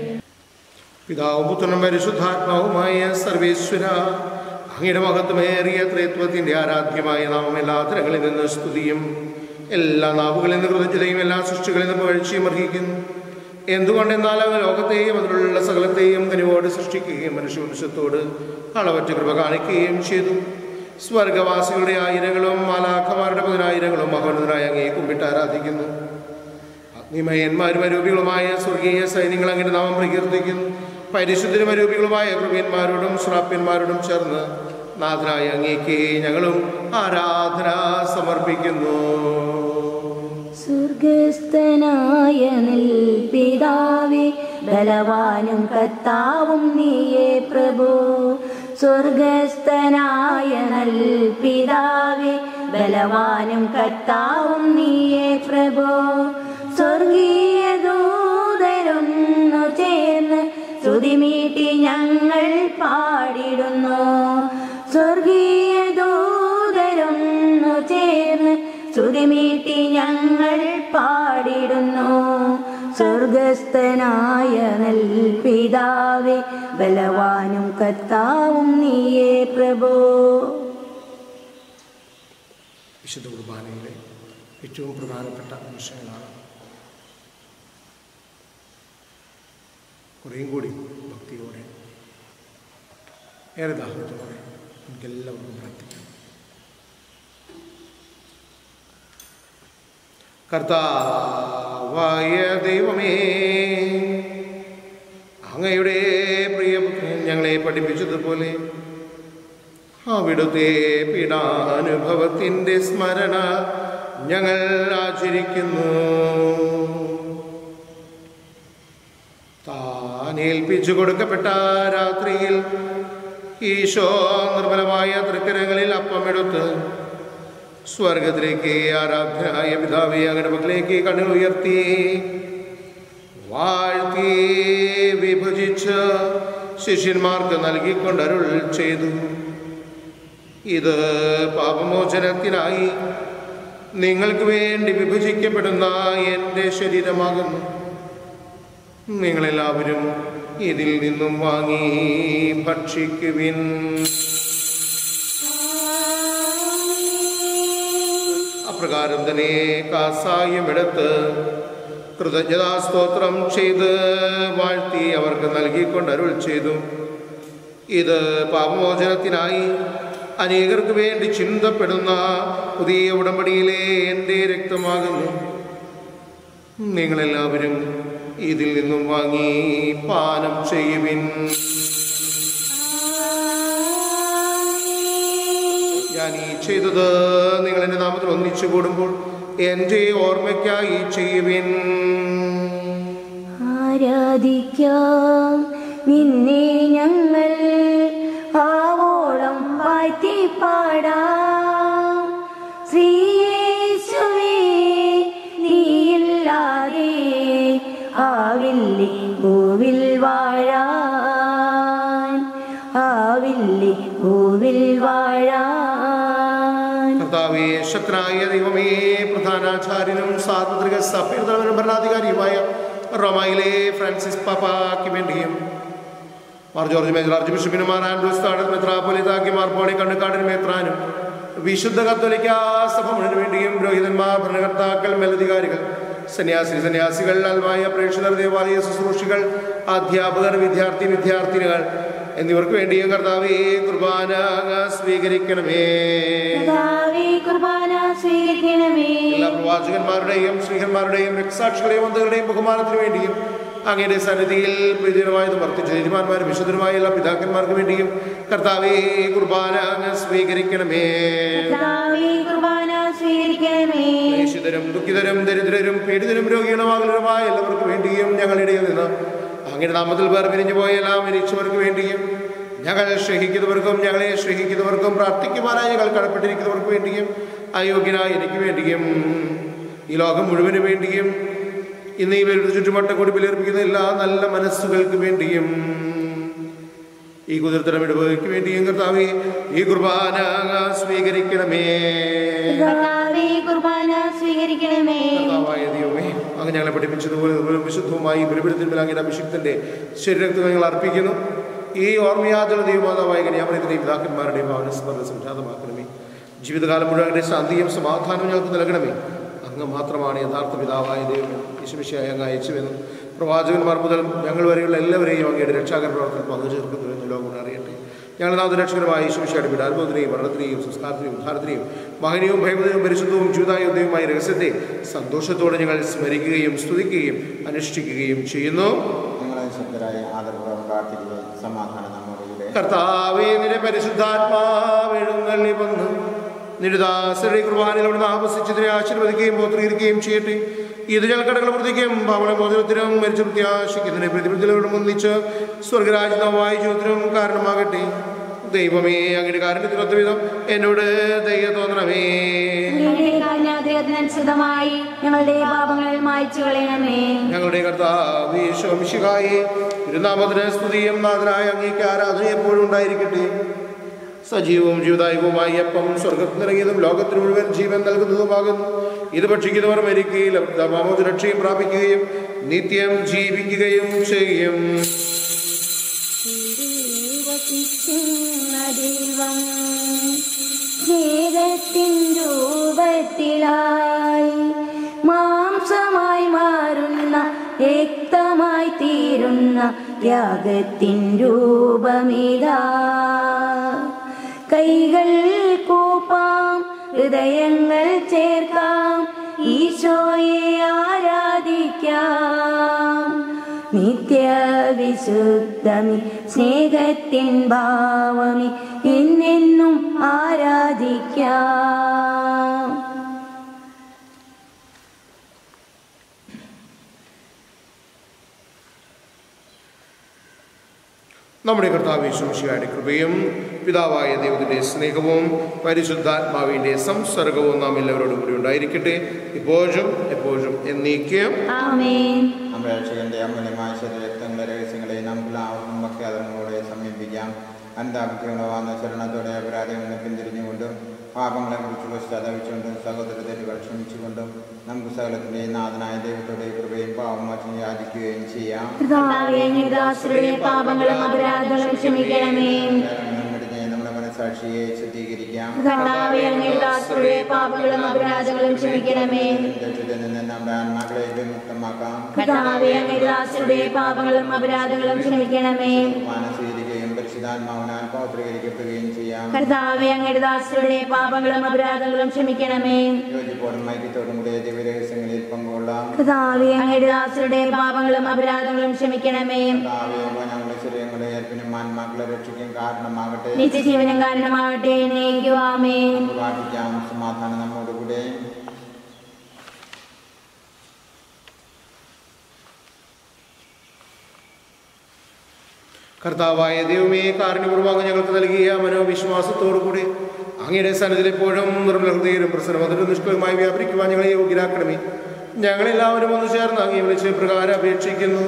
പിതാവും പുത്രനും പരിശുദ്ധാത്മാവുമായ സർവേശ്വര അങ്ങയുടെ മഹത്വമേറിയ ത്രിത്വത്തിന്റെ ആരാധ്യമായ നാമം എല്ലാ തരങ്ങളിൽ നിന്ന് സ്തുതിയും എല്ലാ നാവുകളിൽ നിന്ന് കൃതജ്ഞതയും എല്ലാ സൃഷ്ടികളിൽ നിന്ന് പഴിച്ചും അർഹിക്കുന്നു എന്തുകൊണ്ടെന്നാൽ അങ്ങ് ലോകത്തെയും അതിലുള്ള സകലത്തെയും കനിവോട് സൃഷ്ടിക്കുകയും മനുഷ്യവംശത്തോട് അളവറ്റ കൃപ കാണിക്കുകയും ചെയ്തു സ്വർഗവാസികളുടെ ആയിരങ്ങളും മാലാഖമാരുടെ പതിനായിരങ്ങളും മഹോന്നതനായ അങ്ങയെ കുമ്പിട്ട് ആരാധിക്കുന്നു അഗ്നിമയന്മാരും അരൂപികളുമായ സ്വർഗീയ സൈന്യങ്ങൾ അങ്ങനെ നാമം പ്രകീർത്തിക്കുന്നു പരിശുദ്ധരും അരൂപികളുമായ കൃപയന്മാരോടും ശ്രാപ്യന്മാരോടും ചേർന്ന് നാഥനായ അങ്ങേക്ക് ഞങ്ങളും ആരാധന സമർപ്പിക്കുന്നു സ്വർഗസ്ഥനായ നിൽ പിതാവേ ബലവാനും കർത്താവും നീയേ പ്രഭു സ്വർഗസ്ഥനായ നൽ പിതാവേ ബലവാനും കർത്താവും നീയേ പ്രഭു സ്വർഗീയ ദൂതരൊന്നു ചേർ ശ്രുതിമീട്ടി ഞങ്ങൾ പാടിടുന്നു സ്വർഗീയ ദൂതരൊന്നു ചേർന്ന് ശ്രുതിമീട്ടി ഞങ്ങൾ പാടിടുന്നു സ്വർഗസ്ഥനായ നൽപിതാവേ ബലവാനും കർത്താവും നീയേ പ്രഭോ വിശുദ്ധ കുർബാനയിലെ ഏറ്റവും പ്രധാനപ്പെട്ട നിമിഷങ്ങളാണ് കുറേയും കൂടി ഭക്തിയോടെ ഏറെ ദാഹത്തോടെ നമുക്കെല്ലാവർക്കും പ്രാർത്ഥിക്കാം കർത്താവായ ദൈവമേ അങ്ങയുടെ പ്രിയപുത്രൻ ഞങ്ങളെ പഠിപ്പിച്ചതുപോലെ അവിടുത്തെ പീഡാനുഭവത്തിൻ്റെ സ്മരണ ഞങ്ങൾ ആചരിക്കുന്നു താൻ ഏൽപ്പിച്ചു കൊടുക്കപ്പെട്ട രാത്രിയിൽ ഈശോ നിർമ്മലമായ തൃക്കരങ്ങളിൽ അപ്പമെടുത്ത് സ്വർഗത്തിലേക്ക് ആരാധ്യനായ പിതാവെ അങ്ങയുടെ മക്കളിലേക്ക് കണ്ണുകൾ ഉയർത്തി വാഴ്ത്തി വിഭജിച്ച് ശിഷ്യന്മാർക്ക് നൽകിക്കൊണ്ട് അരുൾ ചെയ്തു ഇത് പാപമോചനത്തിനായി നിങ്ങൾക്ക് വേണ്ടി വിഭജിക്കപ്പെടുന്ന എൻ്റെ ശരീരമാകുന്നു നിങ്ങളെല്ലാവരും ഇതിൽ നിന്നും വാങ്ങി ഭക്ഷിക്കുവിൻ അപ്രകാരം തന്നെ കാസായം എടുത്ത് കൃതജ്ഞതാസ്തോത്രം ചെയ്ത് വാഴ്ത്തി അവർക്ക് നൽകിക്കൊണ്ട് അരുൾ ചെയ്തു ഇത് പാപമോചനത്തിനായി അനേകർക്ക് വേണ്ടി ചിന്തപ്പെടുന്ന പുതിയ ഉടമ്പടിയിലെ എൻ്റെ രക്തമാകുന്നു നിങ്ങളെല്ലാവരും ഇതിൽ നിന്നും വാങ്ങി പാനം ചെയ്യുവിൻ ഞാൻ ഈ ചെയ്തത് നിങ്ങൾ എൻ്റെ നാമത്തിൽ ഒന്നിച്ചു കൂടുമ്പോൾ എൻ്റെ ഓർമ്മയ്ക്കായി ചെയ്യുവിൻ ആരാധിക്കാം നിന്നെ ഞങ്ങൾ ആവോളം വാഴ്ത്തി പാടാം ശ്രീയേശുവേ നീയില്ലാതെ ആവില്ലേ ഭൂവിൽ വാഴാൻ ആവില്ലേ ഭൂവിൽ വാഴാൻ കർത്താവേ ശക്തനായ ദൈവമേ പ്രധാനാചാര്യനും സാർവത്രിക സഭയുടെ ഭരണാധികാരിയുമായ റോമയിലെ ഫ്രാൻസിസ് പാപ്പാക്ക് വേണ്ടിയും മാർ ജോർജ് മേജർ ആർച്ച് ബിഷപ്പിനും മാർ ആൻഡ്രൂസ് താഴത്ത് മെത്രാപ്പൊലിതാക്കി മാർ പോളി കണ്ണുകാടിന് മേത്രാനും വിശുദ്ധ കത്തോലിക്ക സഭ മുഴുവന് വേണ്ടിയും പുരോഹിതന്മാർ ഭരണകർത്താക്കൾ മേലധികാരികൾ സന്യാസി സന്യാസികൾ അൽമായ പ്രേക്ഷകർ ദേവാലയ ശുശ്രൂഷികൾ അധ്യാപകർ വിദ്യാർത്ഥി വിദ്യാർത്ഥിനികൾ എന്നിവർക്ക് വേണ്ടിയും കർത്താവേ കുർബാന അങ്ങ് സ്വീകരിക്കണമേ കർത്താവേ, കുർബാന സ്വീകരിക്കണമേ എല്ലാ പ്രവാചകന്മാരുടെയും ശ്രീഹന്മാരുടെയും രക്തസാക്ഷികളുടെയും വന്ധുകളുടെയും ബഹുമാനത്തിന് വേണ്ടിയും അങ്ങയുടെ സന്നിധിയിൽ പ്രീതികരമായത് വർദ്ധിച്ച യജമാന്മാരും വിശുദ്ധരുമായ എല്ലാ പിതാക്കന്മാർക്ക് വേണ്ടിയും കർത്താവേ കുർബാന അങ്ങ് സ്വീകരിക്കണമേ കർത്താവേ, കുർബാന സ്വീകരിക്കണമേ ക്ലേശിതരും ദുഃഖിതരും ദരിദ്രരും പീഡിതരും രോഗികളും ആകുലരുമായ എല്ലാവർക്കും വേണ്ടിയും ഞങ്ങളുടെ നിന്ന് അങ്ങയുടെ നാമത്തിൽ പേർ പിരിഞ്ഞു പോയ എല്ലാ മരിച്ചവർക്ക് വേണ്ടിയും ഞങ്ങൾ സ്നേഹിക്കുന്നവർക്കും ഞങ്ങളെ സ്നേഹിക്കുന്നവർക്കും പ്രാർത്ഥിക്കുവാനായി ഞങ്ങൾ കടപ്പെട്ടിരിക്കുന്നവർക്ക് വേണ്ടിയും അയോഗ്യനായ എനിക്ക് വേണ്ടിയും ഈ ലോകം മുഴുവന് വേണ്ടിയും ഇന്ന് ഈ പേരുടെ ചുറ്റുവട്ടം കൂടി ബലിയർപ്പിക്കുന്ന എല്ലാ നല്ല മനസ്സുകൾക്ക് വേണ്ടിയും ഈ കുതിർത്തരം ഇടവകയ്ക്ക് വേണ്ടിയും കർത്താവേ ഈ കുർബാന അങ്ങ് സ്വീകരിക്കണമേ കർത്താവേ, കുർബാന സ്വീകരിക്കണമേ കർത്താവായ ദൈവമേ അങ്ങ് ഞങ്ങളെ പഠിപ്പിച്ചതുപോലെ ഇതുപോലും വിശുദ്ധവുമായി ബലിപീഠത്തിൽ അങ്ങയുടെ അഭിഷിക്തന്റെ ശരീരത്തിൽ ഞങ്ങൾ അർപ്പിക്കുന്നു ഈ ഓർമ്മയാതുള്ള ദൈവമാതാവായ കന്യാമനത്തിന്റെയും പിതാക്കന്മാരുടെയും ഭവന സ്മരണ സംജാതമാക്കണമേ ജീവിതകാലം മുഴുവൻ അങ്ങയുടെ ശാന്തിയും സമാധാനവും ഞങ്ങൾക്ക് നൽകണമേ അങ്ങ് മാത്രമാണ് യഥാർത്ഥ പിതാവായ ദൈവം യേശുമിശിയായി അങ്ങ് അയച്ചുവെന്നും പ്രവാചകന്മാർ മുതൽ ഞങ്ങൾ വരെയുള്ള എല്ലാവരെയും അങ്ങയുടെ രക്ഷാകര പ്രവർത്തനം പങ്കുചേർക്കുന്നുവെന്ന് ലോകം രക്ഷകരമായ ഞങ്ങളുടെ നാഥരക്ഷകരമായ യേശുമിശിയുടെ പിടാത്ഭവത്തിനെയും മരണത്തിനെയും സംസ്കാരത്തിനെയും ഉദ്ധാരത്തിനെയും മഹനീയവും ഭയങ്കരവും പരിശുദ്ധവും ജീവിതായോഗ്യവുമായ രഹസ്യത്തെ സന്തോഷത്തോടെ ഞങ്ങൾ സ്മരിക്കുകയും സ്തുതിക്കുകയും അനുഷ്ഠിക്കുകയും ചെയ്യുന്നു നിങ്ങളെ ശക്തരായ ആദരപൂർവ്വം പ്രാർത്ഥിക്കുകയും സമാധാനം നമ്മോടുകൂടെ കർത്താവേ നിന്റെ പരിശുദ്ധാത്മാവെഴുന്നള്ളി വന്ന് നിരുദാസരുടെ കുർബാനയിൽ അവിടെ ആവസിച്ചതിനെ ആശീർവദിക്കുകയും പോത്രീകരിക്കുകയും ചെയ്യട്ടെ ഇത് ഞങ്ങൾ കടകൾ വർദ്ധിക്കും ഭവന മോചനത്തിനും മരിച്ചു പ്രത്യാശിക്കുന്നതിനെ പ്രതിബദ്ധലോടും ഒന്നിച്ച് സ്വർഗരാജ്യമായ ജീവിതത്തിനും കാരണമാകട്ടെ ദൈവമേ അങ്ങയുടെ കാരണത്തിനൊത്ത വിധം എന്നോട് ദയ തോന്നണമേ അങ്ങയുടെ കാരുണ്യാഗ്രഹത്തിനനുസൃതമായി ഞങ്ങളുടെ പാപങ്ങൾ മായ്ച്ചു കളയണമേ ഞങ്ങളുടെ കർത്താവിശോമിഷികായി തിരുനാമത്തിന് സ്തുതിയും നാഥനായ അങ്ങേക്ക് ആരാധന എപ്പോഴും ഉണ്ടായിരിക്കട്ടെ സജീവവും ജീവദായകവുമായി അപ്പം സ്വർഗത്തിൽ നിറങ്ങിയതും ലോകത്തിന് മുഴുവൻ ജീവൻ നൽകുന്നതുമാകുന്നു ഇത് ഭക്ഷിക്കുന്നവർ മരിക്കുകയും അവരുടെ മാമോദ രക്ഷയും പ്രാപിക്കുകയും നിത്യം ജീവിക്കുകയും ചെയ്യും ദൈവം സ്നേഹത്തിൻ രൂപത്തിലായി മാംസമായി മാറുന്ന രക്തമായി തീരുന്ന ത്യാഗത്തിൻ രൂപമിതാ കൈകൾ കൂപ്പാം ഹൃദയങ്ങൾ ചേർക്കാം ഈശോയെ ആരാധിക്കാം നിത്യവിശുദ്ധമി സ്നേഹത്തിൻ ഭാവമി എന്നെന്നും ആരാധിക്കാം നമ്മുടെ കർത്താവിശ്വമിഷിയുടെ കൃപയും പിതാവായ ദൈവത്തിന്റെ സ്നേഹവും പരിശുദ്ധാത്മാവിന്റെ സംസർഗവും നാം എല്ലാവരോടും കൂടി ഉണ്ടായിരിക്കട്ടെ ഇപ്പോഴും എപ്പോഴും എന്നേക്കും ആമേൻ നമ്മുടെ രക്ഷകന്റെ അമൂല്യമായ ശരീരത്തിന്റെ രഹസ്യങ്ങളെ നമുക്കെല്ലാവർക്കും ഭക്തിയാദങ്ങളോടെ സമീപിക്കാം അന്താഭിത്യങ്ങളാവുന്ന ശരണത്തോടെ അപരാധങ്ങളിൽ നിന്ന് പിന്തിരിഞ്ഞുകൊണ്ടും പാപങ്ങളെ കുറിച്ച് പശ്ചാത്തപിച്ചുകൊണ്ടും സഹോദരത്തെ ക്ഷമിച്ചുകൊണ്ടും നമുക്ക് സകലത്തിന്റെ നാഥനായ ദൈവത്തോടെ കൃപയും പാവമാറ്റം യാചിക്കുകയും ചെയ്യാം കർത്താവേ ദാസരുടെ പാപങ്ങളും അപരാധങ്ങളും ക്ഷമിക്കണമേ നമ്മുടെ നമ്മുടെ മനസാക്ഷിയെ ശുദ്ധീകരിക്കാം കർത്താവേ ദാസരുടെ പാപങ്ങളും അപരാധങ്ങളും ക്ഷമിക്കണമേ ദുഷ്ടത്തിൽ നിന്ന് നമ്മുടെ ആത്മാക്കളെ വിമുക്തമാക്കാം കർത്താവേ ദാസരുടെ പാപങ്ങളും അപരാധങ്ങളും ക്ഷമിക്കണമേ കുർബാന സ്വീകരിക്കുകയും പരിശുദ്ധാത്മാവിനാൽ പൗത്രീകരിക്കപ്പെടുകയും ചെയ്യാം കർത്താവേ അങ്ങയുടെ ദാസരുടെ പാപങ്ങളും അപരാധങ്ങളും ക്ഷമിക്കണമേ യോജിപ്പോടും ഐക്യത്തോടും കൂടെ ദിവരഹസ്യങ്ങളിൽ പങ്കുകൊള്ളാം കർത്താവേ അങ്ങയുടെ ദാസരുടെ പാപങ്ങളും അപരാധങ്ങളും ക്ഷമിക്കണമേ കർത്താവേ ഞങ്ങളുടെ ശരീരങ്ങളെ ഏർപ്പിനും ആത്മാക്കളെ രക്ഷിക്കും കാരണമാകട്ടെ നിത്യജീവനം കാരണമാകട്ടെ നയിക്കുവാമേ നമുക്ക് പ്രാർത്ഥിക്കാം സമാധാനം നമ്മോടുകൂടെ കർത്താവായ ദൈവമേ കാരുണ്യപൂർവ്വം ഞങ്ങൾക്ക് നൽകിയ മനോവിശ്വാസത്തോടുകൂടി അങ്ങയുടെ സന്നിധിയിൽ എപ്പോഴും നിർമ്മല ഹൃദയരും പ്രസന്നമതിലും നിഷ്കളമായി വ്യാപരിക്കുവാൻ ഞങ്ങളെ യോഗ്യരാക്കണമേ ഞങ്ങളെല്ലാവരും ഒന്ന് ചേർന്ന് അങ്ങേ വിളിച്ച് പ്രകാരം അപേക്ഷിക്കുന്നു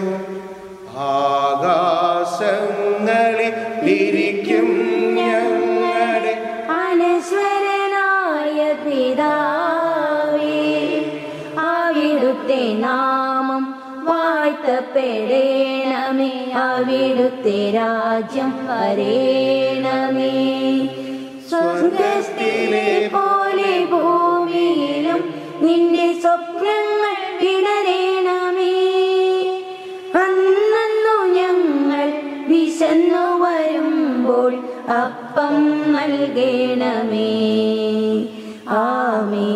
ആകാശങ്ങളിൽ ഇരിക്കും ഞങ്ങളുടെ അനശ്വരനായ പിതാവേ അവിടുത്തെ നാമം വാഴ്ത്തപ്പെടേണമേ അവിടുത്തെ രാജ്യം വരേണമേ സ്വർഗത്തിലെ പോലെ ഭൂമിയിലും നിന്റെ സ്വപ്നങ്ങൾ വിടരേണമേ അന്നു ഞങ്ങൾ വിശന്നു വരുമ്പോൾ അപ്പം നൽകണമേ ആമേ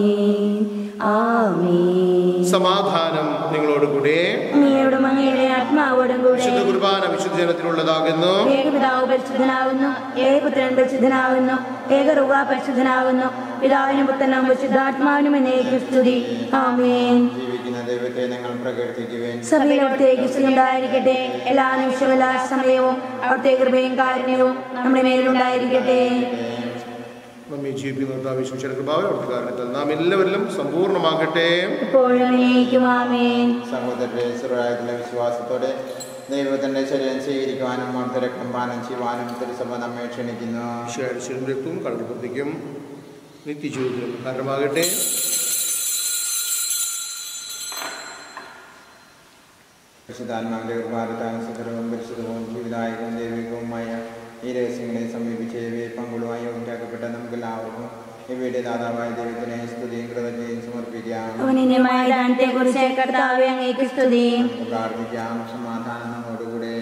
ആമേ സമാധാനം നിങ്ങളോടുകൂടെ അങ്ങയോടും അങ്ങയുടെ ആത്മാവോടും കൂടെ വിശുദ്ധ കുർബാന വിശുദ്ധ ജനത്തിനുള്ളതാകുന്നു ഏകപിതാവ് പരിശുദ്ധനാവുന്നു ഏകപുത്രൻ പരിശുദ്ധനാവുന്നു ഏകറുവ പരിശുദ്ധനാവുന്നു പിതാവിനും പുത്രനും പരിശുദ്ധാത്മാവിനും എന്നേക്കും സ്തുതി ആമേൻ ജീവിക്കുന്ന ദൈവത്തെ ഞങ്ങൾ പ്രകീർത്തിക്കുവേൻ സഭയിലവിടത്തേക്ക് ഉണ്ടായിരിക്കട്ടെ എല്ലാ നിമിഷവും എല്ലാ സമയവും അവിടുത്തെ കൃപയും കാരുണ്യവും നമ്മുടെ മേലുണ്ടായിരിക്കട്ടെ നമ്മെ ജീവിക്കുന്ന വിശ്വസിയുടെ കൃപാവ് അവിടുത്തെ കാരണത്താൽ നാം എല്ലാവരിലും സമ്പൂർണ്ണമാകട്ടെ ഇപ്പോഴും എന്നേക്കും ആമേൻ സഹോദരരെ സുറായത്തിലെ വിശ്വാസത്തോടെ ദൈവത്തിന്റെ ശരീരം സ്വീകരിക്കുവാനും അവിടുത്തെ രക്തം പാനം ചെയ്യുവാനും തിരുസഭ നമ്മെ ക്ഷണിക്കുന്നു ശരീരത്തിലും രക്തവും കടൽപ്പുറത്തേക്കും നിത്യജീവിതത്തിലും കാരണമാകട്ടെ പരിശുദ്ധാത്മാവിന്റെ കൃപാരത്താൽ സുഖരവും പരിശുദ്ധവും ജീവിതായകവും ദൈവികവുമായ ഈ രഹസ്യങ്ങളെ സമീപിച്ച് ഇവയെ പങ്കുളുമായി യോഗ്യമാക്കപ്പെട്ട നമുക്ക് എല്ലാവർക്കും ഇവയുടെ ദാതാവായ ദൈവത്തിനെ സ്തുതിയും കൃതജ്ഞയും സമർപ്പിക്കാം അവനിന്യമായ ദാനത്തെ കുറിച്ച് കർത്താവെ അങ്ങേക്ക് സ്തുതി നമുക്ക് പ്രാർത്ഥിക്കാം സമാധാനം നമ്മോടുകൂടെ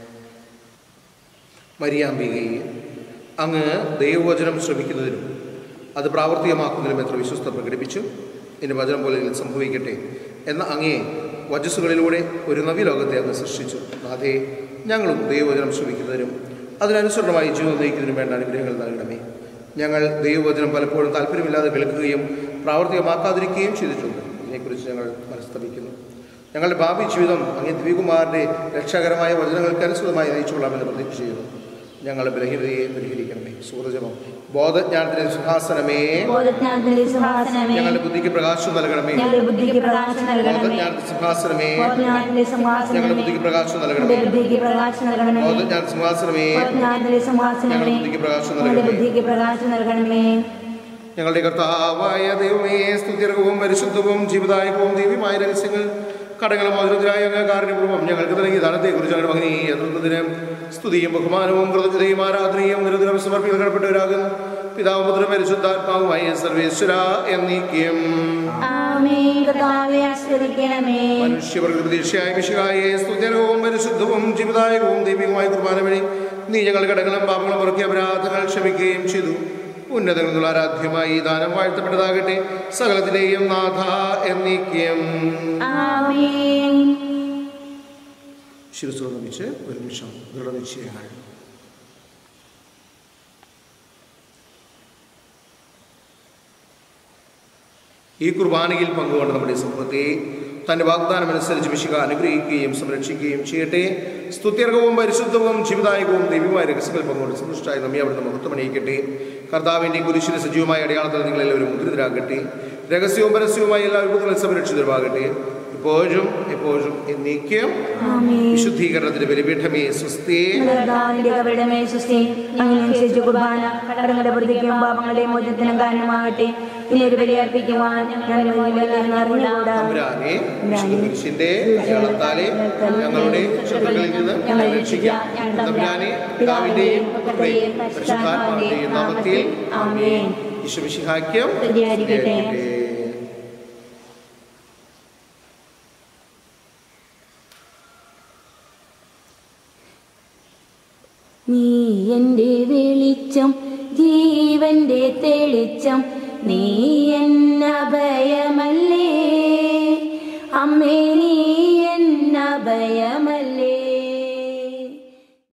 മരിയാമ്പികയെ അങ്ങ് ദൈവവചനം ശ്രമിക്കുന്നതിനും അത് പ്രാവർത്തികമാക്കുന്നതിനും എത്ര വിശ്വസ്ത പ്രകടിപ്പിച്ചു എൻ്റെ വചനം പോലെ ഇതിൽ സംഭവിക്കട്ടെ എന്ന അങ്ങേ വചസ്സുകളിലൂടെ ഒരു നവ്യലോകത്തെ അങ്ങ് സൃഷ്ടിച്ചു അതേ ഞങ്ങളും ദൈവവചനം ശ്രമിക്കുന്നതിനും അതിനനുസൃതമായി ജീവിതം നയിക്കുന്നതിനും വേണ്ട അനുഗ്രഹങ്ങൾ നൽകണമേ ഞങ്ങൾ ദൈവവചനം പലപ്പോഴും താല്പര്യമില്ലാതെ കേൾക്കുകയും പ്രാവർത്തികമാക്കാതിരിക്കുകയും ചെയ്തിട്ടുണ്ട് ഇതിനെക്കുറിച്ച് ഞങ്ങൾ മനസ്തപിക്കുന്നു ഞങ്ങളുടെ ഭാവി ജീവിതം അങ്ങേ ദ്വികുമാറിൻ്റെ രക്ഷാകരമായ വചനങ്ങൾക്ക് അനുസൃതമായി നയിച്ചുകൊള്ളാമെന്ന് പ്രതീക്ഷ ചെയ്യുന്നു ഞങ്ങളുടെ ബലഹീനതയെ പരിഹരിക്കണമേ സൂർജമം ബോധജ്ഞാനത്തിന്റെ സിംഹാസനമേ ബോധജ്ഞാനത്തിന്റെ സിംഹാസനമേ ഞങ്ങളുടെ ബുദ്ധിക്ക് പ്രകാശം നൽകണമേ ഞങ്ങളുടെ ബുദ്ധിക്ക് പ്രകാശം നൽകണമേ ബോധജ്ഞാനത്തിന്റെ സിംഹാസനമേ ബോധജ്ഞാനത്തിന്റെ ഞങ്ങളുടെ സിംഹാസനമേ ബുദ്ധിക്ക് പ്രകാശം ഞങ്ങളുടെ നൽകണമേ ബുദ്ധിക്ക് പ്രകാശം നൽകണമേ ബോധജ്ഞാന സിംഹാസനമേ ബോധജ്ഞാനത്തിന്റെ സിംഹാസനമേ ഞങ്ങളുടെ ബുദ്ധിക്ക് പ്രകാശം ഞങ്ങളുടെ നൽകണമേ ബുദ്ധിക്ക് പ്രകാശം നൽകണമേ ഞങ്ങളുടെ കർത്താവായ ദൈവമേ സ്തുതിർഗവും പരിശുദ്ധവും ജീവിതായകവും ദിവ്യമായ രഹസ്യങ്ങൾ കടങ്ങളും മോചനത്തിനായ അങ്ങ് കാരുണ്യപൂർവ്വം ഞങ്ങൾക്ക് നൽകിയ ദാനത്തെക്കുറിച്ച് ഞങ്ങളുടെ മകനീയ തൃത്വത്തിന് സ്തുതിയും ബഹുമാനവും കൃതജ്ഞതയും ആരാധനയും നിരന്തരം സമർപ്പിക്കൽ കടപ്പെട്ടവരാകുന്നു പിതാവ് മുദ്ര പരിശുദ്ധാത്മാവുമായ സർവേശ്വര എന്നീക്കും ആമേൻ കർത്താവേ ആശ്രയിക്കണമേ മനുഷ്യപ്രകൃതിയായ മിശിഹായെ സ്തുതിരവും പരിശുദ്ധവും ജീവിതായകവും ദൈവികമായ കുർബാന വഴി നീ ഞങ്ങളുടെ കടങ്ങളും പാപങ്ങളും പുറക്കിയ അപരാധങ്ങൾ ക്ഷമിക്കുകയും ചെയ്തു ഉന്നതങ്ങളിൽ നിന്നുള്ള ആരാധ്യമായി ഈ ദാനം വാഴ്ത്തപ്പെട്ടതാകട്ടെ സകലത്തിലെയും നാഥ എന്നീക്യം ആമേൻ ശിരസ്സുകൾ നമിച്ച് ഒരു നിമിഷം ദൃഢനിശ്ചയങ്ങൾ ഈ കുർബാനയിൽ പങ്കുകൊണ്ട് നമ്മുടെ സമൂഹത്തെ തന്റെ വാഗ്ദാനമനുസരിച്ച് മിശിക അനുഗ്രഹിക്കുകയും സംരക്ഷിക്കുകയും ചെയ്യട്ടെ സ്തുത്യർഹവും പരിശുദ്ധവും ജീവിതായകവും ദൈവമായ രഹസ്യങ്ങൾ പങ്കുകൊണ്ട് സന്തുഷ്ടായി നമ്മെ അവിടുന്ന് മഹത്വമണിയിക്കട്ടെ കർത്താവിൻ്റെ കുരിശിന് സജീവമായ അടയാളത്തിൽ നിങ്ങളെല്ലാവരും മുദ്രിതരാകട്ടെ രഹസ്യവും പരസ്യവുമായ എല്ലാ വിപത്തുകളും സംരക്ഷിതരാകട്ടെ ഇപ്പോഴും എപ്പോഴും എന്നേക്കും ആമേൻ വിശുദ്ധീകരണത്തിന്റെ ബലിപീഠമേ സ്വസ്തി കർത്താവിന്റെ കവിടമേ സുസ്ഥി അങ്ങനെയനുസരിച്ച് കുർബാന കടങ്ങളുടെ പ്രതിക്കും പാപങ്ങളുടെ മോചനത്തിനും കാരണമാകട്ടെ ഇനി ഒരു ബലി അർപ്പിക്കുവാൻ ഞാൻ മുന്നിലെന്ന് അറിഞ്ഞുകൂടാ തമ്പുരാനെ വിശുദ്ധ കുരിശിന്റെ അടയാളത്താലെ ഞങ്ങളുടെ ശത്രുക്കളിൽ നിന്ന് ഞങ്ങളെ രക്ഷിക്കാം തമ്പുരാനെ പിതാവിന്റെയും പുത്രന്റെയും പരിശുദ്ധാത്മാവിന്റെയും നാമത്തിൽ ആമേൻ ഈശ്വമിശിഹാക്യം സ്തുതിയായിരിക്കട്ടെ. നീ എൻ്റെ വെളിച്ചം ജീവന്റെ തെളിച്ചം നീ എന്നഭയമല്ലേ അമ്മേ നീ